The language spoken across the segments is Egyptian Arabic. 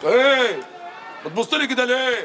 ايه بتبص لي كده ليه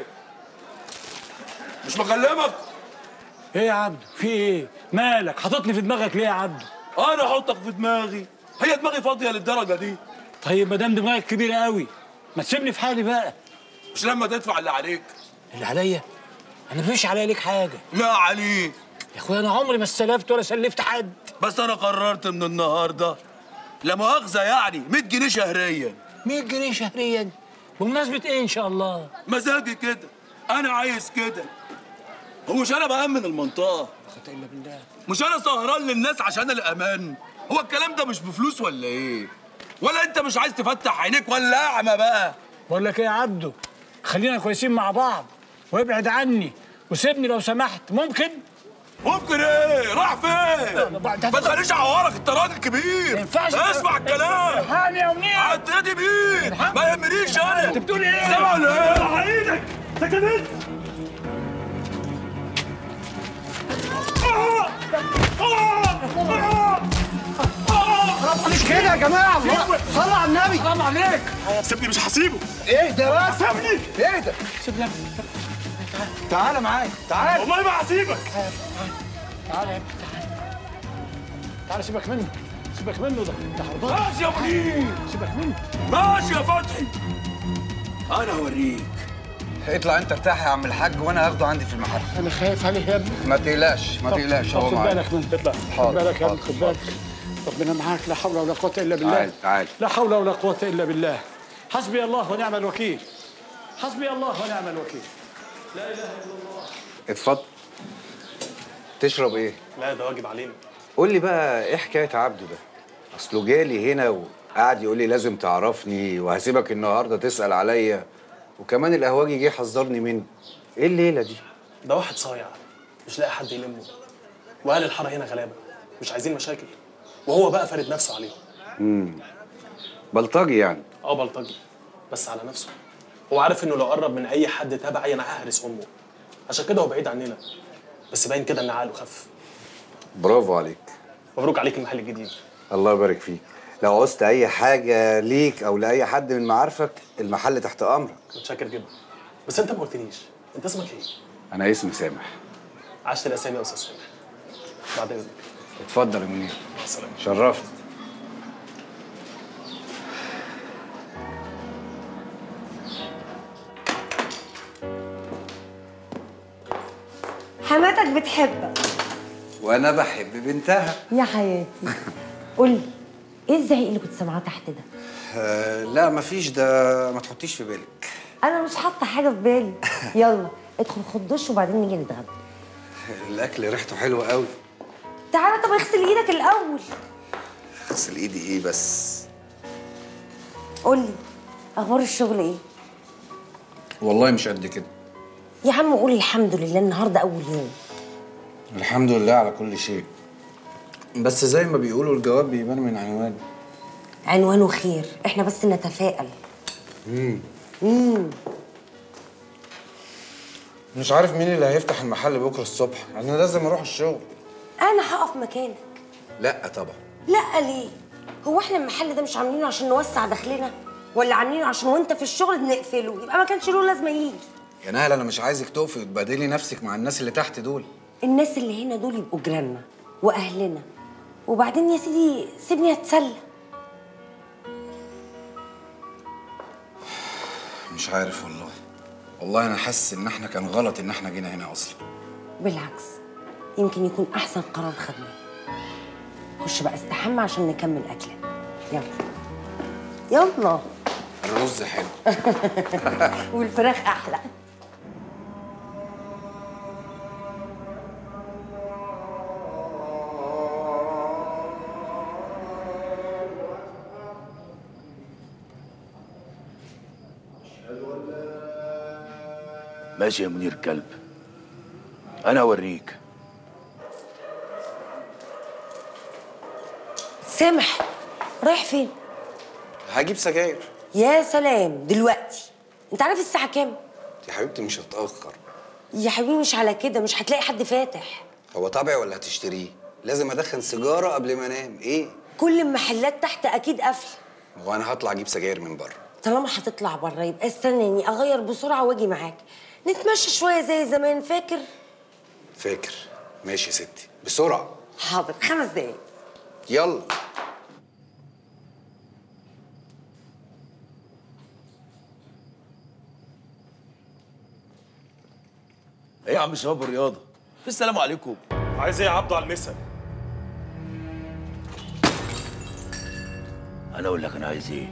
مش مكلمك ايه يا عبده في ايه مالك حاططني في دماغك ليه يا عبده انا احطك في دماغي هي دماغي فاضيه للدرجه دي طيب ما دام دماغك كبيره قوي ما تسيبني في حالي بقى مش لما تدفع اللي عليك اللي عليا انا مفيش عليا ليك حاجه ما عليك يا اخويا انا عمري ما استلفت ولا سلفت حد بس انا قررت من النهارده لا مؤاخذه يعني 100 جنيه شهريا 100 جنيه شهريا بمناسبه ايه ان شاء الله مزاجي كده انا عايز كده هو مش انا بامن المنطقه لا الا بالله مش انا سهران للناس عشان الامان هو الكلام ده مش بفلوس ولا ايه ولا انت مش عايز تفتح عينيك ولا اعمى بقى بقول لك ايه يا عبده خلينا كويسين مع بعض وابعد عني وسيبني لو سمحت ممكن ممكن ايه راح فين بعد- ما تخليش اعورك انت راجل كبير ما ينفعش اسمع الكلام هاني يا منير هتنادي مين ما يهمنيش انا انت بتقول ايه؟ سامع ولا ايه على ايدك سكنت مش كده يا جماعه الله صلوا على النبي حرام عليك سيبني مش هسيبه اهدى بس سيبني اهدى سيب لك تعالى معايا تعالى والله ما هسيبك تعالى يا ابني تعالى تعالى سيبك منه سيبك منه ده ده هربان ماشي يا منير سيبك منه ماشي يا فتحي انا هوريك اطلع انت ارتاح يا عم الحاج وانا هاخده عندي في المحل انا خايف عليه يا ابني ما تقلقش ما تقلقش طب هو خد معايا بالك منه اطلع خد حاضر، بالك يا ابني حاضر، خد بالك ربنا معاك لا حول ولا قوة إلا بالله تعال تعال لا حول ولا قوة إلا بالله حسبي الله ونعم الوكيل حسبي الله ونعم الوكيل اتفضل تشرب ايه لا ده واجب علينا قول لي بقى ايه حكايه عبده ده اصله جالي هنا وقعد يقول لي لازم تعرفني وهسيبك النهارده تسال عليا وكمان القهواجي جه حذرني منه ايه الليله دي ده واحد صايع مش لاقي حد يلمه واهل الحاره هنا غلابه مش عايزين مشاكل وهو بقى فارد نفسه عليهم بلطجي يعني اه بلطجي بس على نفسه هو عارف انه لو قرب من اي حد تبعي انا ههرس امه عشان كده هو بعيد عننا بس باين كده ان عقله خف برافو عليك مبروك عليك المحل الجديد الله يبارك فيك لو عوزت اي حاجه ليك او لاي حد من معارفك المحل تحت امرك متشكر جدا بس انت ما قلتليش انت اسمك ايه انا اسمي سامح عشت الاسامي يا استاذ سامح بعد اذنك اتفضل يا منير مع السلامه شرفت حماتك بتحبك وانا بحب بنتها يا حياتي قولي ايه الزعيق اللي كنت سامعاه تحت ده آه لا مفيش ده ما تحطيش في بالك انا مش حاطه حاجه في بالي يلا ادخل خد دش وبعدين نيجي نتغدى الاكل ريحته حلوه قوي تعالى طب اغسل ايدك الاول اغسل ايدي ايه بس قولي اخبار الشغل ايه والله مش قد كده يا عم قول الحمد لله النهارده اول يوم الحمد لله على كل شيء بس زي ما بيقولوا الجواب بيبان من عنوانه عنوانه خير احنا بس نتفائل مش عارف مين اللي هيفتح المحل بكره الصبح انا لازم اروح الشغل انا هقف مكانك لا طبعا لا ليه هو احنا المحل ده مش عاملينه عشان نوسع دخلنا ولا عاملينه عشان وانت في الشغل نقفله يبقى ما كانش له لازمه يجي يا نهل انا مش عايزك تقفي وتبادلي نفسك مع الناس اللي تحت دول الناس اللي هنا دول يبقوا جيراننا واهلنا وبعدين يا سيدي سيبني اتسلى مش عارف والله والله انا حاسس ان احنا كان غلط ان احنا جينا هنا اصلا بالعكس يمكن يكون احسن قرار خدناه خش بقى استحمى عشان نكمل اكلنا يلا يلا الرز حلو والفراخ احلى ماشي يا منير كلب انا اوريك سامح رايح فين هجيب سجاير يا سلام دلوقتي انت عارف الساعه كام يا حبيبتي مش هتاخر يا حبيبي مش على كده مش هتلاقي حد فاتح هو طبعي ولا هتشتريه لازم ادخن سيجاره قبل ما انام ايه كل المحلات تحت اكيد قافله هو انا هطلع اجيب سجاير من بره طالما هتطلع بره يبقى استناني اغير بسرعه واجي معاك نتمشى شويه زي زمان فاكر فاكر ماشي يا ستي بسرعه حاضر خمس دقايق يلا ايه يا عم شباب الرياضه السلام عليكم عايز ايه يا عبده على المسا انا اقول لك انا عايز ايه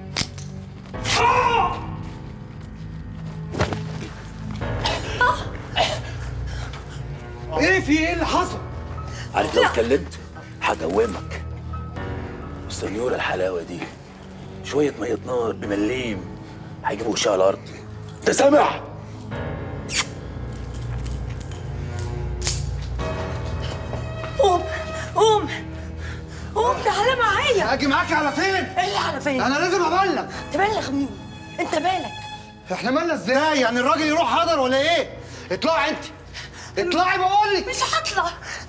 ايه في ايه اللي حصل؟ عارف لو اتكلمت هجومك السنيوره الحلاوه دي شويه ميه نار بمليم هيجيبوا وشها على الارض انت سامع قوم قوم قوم تعالى معايا اجي معاك على فين؟ ايه اللي على فين انا لازم ابلغ تبلغ مين انت بالك احنا مالنا ازاي؟ يعني الراجل يروح حضر ولا ايه؟ اطلعي انت اطلعي بقول لك مش هطلع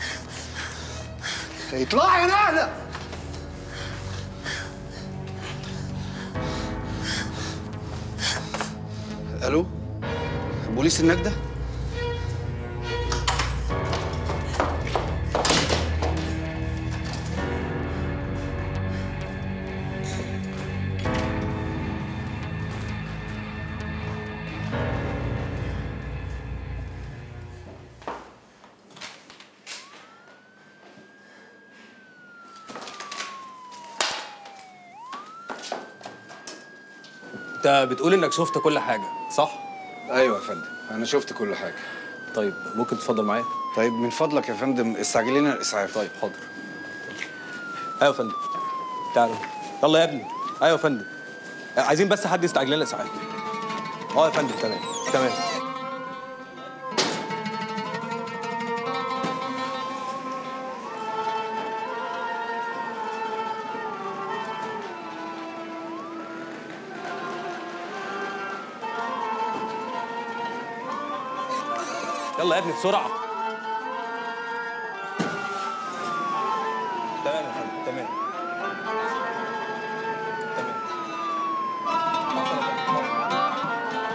اطلعي يا نهله الو بوليس النجده انت بتقول انك شفت كل حاجه صح ايوه يا فندم انا شفت كل حاجه طيب ممكن تتفضل معايا طيب من فضلك يا فندم استعجل لنا الاسعاف طيب حاضر ايوه يا فندم تعالوا يلا يا ابني ايوه يا فندم عايزين بس حد يستعجل لنا الاسعاف اه يا فندم تمام تمام يلا يا ابني بسرعه تمام يا فندم تمام تمام مع السلامة.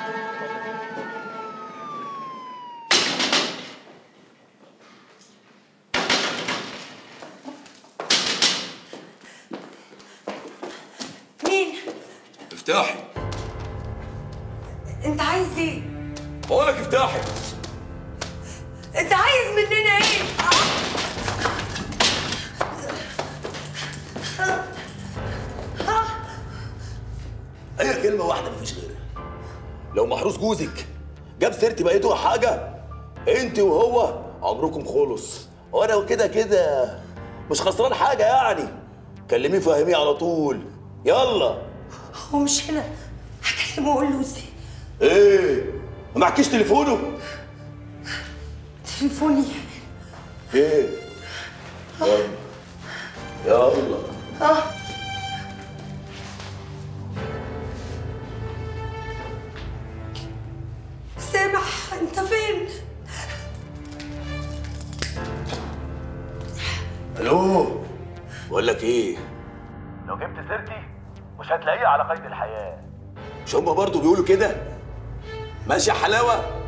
مين افتحي انت عايز ايه بقول لك افتحي انت عايز مننا ايه هي كلمه واحده مفيش غيرها لو محروس جوزك جاب سيرتي بقيتوا حاجه انت وهو عمركم خلص وانا كده كده مش خسران حاجه يعني كلميه فهميه على طول يلا هو مش هنا هكلمه واقول له ازاي ايه ما معكيش تليفونه تليفوني ايه يلا يلا سامح انت فين الو بقول لك ايه لو جبت سيرتي مش هتلاقيها على قيد الحياه مش هما برضو بيقولوا كده ماشي يا حلاوه